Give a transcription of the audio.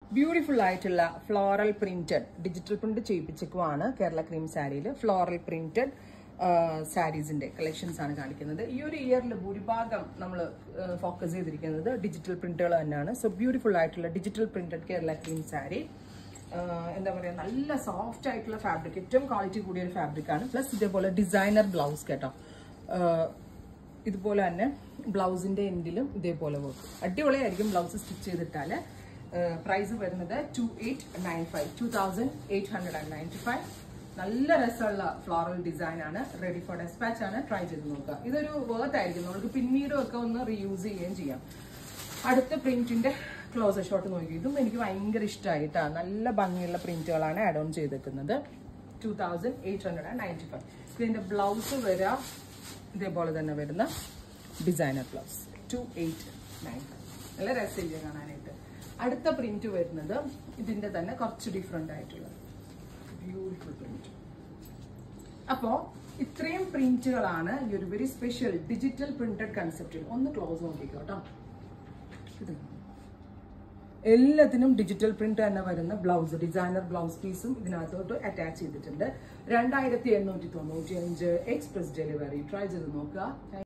beautiful ആയിട്ടുള്ള floral printed digital print ചെയ്യിപ്പിച്ചേക്കുവാണ് Kerala cream സാരിയിൽ ഫ്ലോറൽ പ്രിന്റഡ് സാരീസിന്റെ കളക്ഷൻസ് ആണ് കാണിക്കുന്നത് ഈ ഒരു ഇയറിൽ ഭൂരിഭാഗം നമ്മൾ ഫോക്കസ് ചെയ്തിരിക്കുന്നത് ഡിജിറ്റൽ പ്രിന്റുകൾ തന്നെയാണ് സോ ബ്യൂട്ടിഫുൾ ആയിട്ടുള്ള digital printed Kerala cream sari എന്താ പറയുക നല്ല സോഫ്റ്റ് ആയിട്ടുള്ള ഫാബ്രിക് ഏറ്റവും ക്വാളിറ്റി കൂടിയ ഒരു ഫാബ്രിക് ആണ് പ്ലസ് ഇതേപോലെ ഡിസൈനർ ബ്ലൗസ് കേട്ടോ ആഹ് ഇതുപോലെ തന്നെ ബ്ലൗസിന്റെ എൻഡിലും ഇതേപോലെ വർക്ക് അടിപൊളിയായിരിക്കും ബ്ലൗസ് സ്റ്റിച്ച് ചെയ്തിട്ടാൽ പ്രൈസ് വരുന്നത് two eight nine five two thousand eight hundred and ninety five നല്ല രസമുള്ള ഫ്ലോറൽ ഡിസൈൻ ആണ് റെഡി ഫോർ ഡെസ്പാച്ച് ആണ് ട്രൈ ചെയ്ത് നോക്കുക ഇതൊരു വേർത്ത് ആയിരിക്കും നമുക്ക് പിന്നീടും ഒക്കെ ഒന്ന് റീയൂസ് ചെയ്യുകയും ചെയ്യാം അടുത്ത പ്രിന്റിന്റെ ക്ലോസർ ഷോട്ട് നോക്കി ഇതും എനിക്ക് ഭയങ്കര ഇഷ്ടമായിട്ടാ നല്ല ഭംഗിയുള്ള പ്രിന്റുകളാണ് ആഡ് ഓൺ ചെയ്തേക്കുന്നത് two thousand eight hundred and ninety five ഇതിന്റെ ബ്ലൗസ് വരാ ഇതേപോലെ തന്നെ വരുന്ന designer blouse two eight nine നല്ല രസമില്ല കാണാനായിട്ട് അടുത്ത പ്രിന്റ് വരുന്നത് ഇതിന്റെ തന്നെ കുറച്ച് ഡിഫറെന്റ് ആയിട്ടുള്ള ബ്യൂട്ടിഫുൾ പ്രിന്റ് അപ്പോ ഇത്രയും പ്രിന്റുകളാണ് ഈ ഒരു വെരി സ്പെഷ്യൽ ഡിജിറ്റൽ പ്രിന്റഡ് കൺസെപ്റ്റിൽ ഒന്ന് ക്ലോസ് നോക്കിക്കോട്ടോ ഇത് എല്ലാത്തിനും ഡിജിറ്റൽ പ്രിന്റ് തന്നെ വരുന്ന ബ്ലൗസ് ഡിസൈനർ ബ്ലൗസ് പീസും ഇതിനകത്തോട്ട് അറ്റാച്ച് ചെയ്തിട്ടുണ്ട് രണ്ടായിരത്തി എണ്ണൂറ്റി തൊണ്ണൂറ്റി അഞ്ച് എക്സ്പ്രസ് ഡെലിവറി ട്രൈ ചെയ്ത് നോക്കുക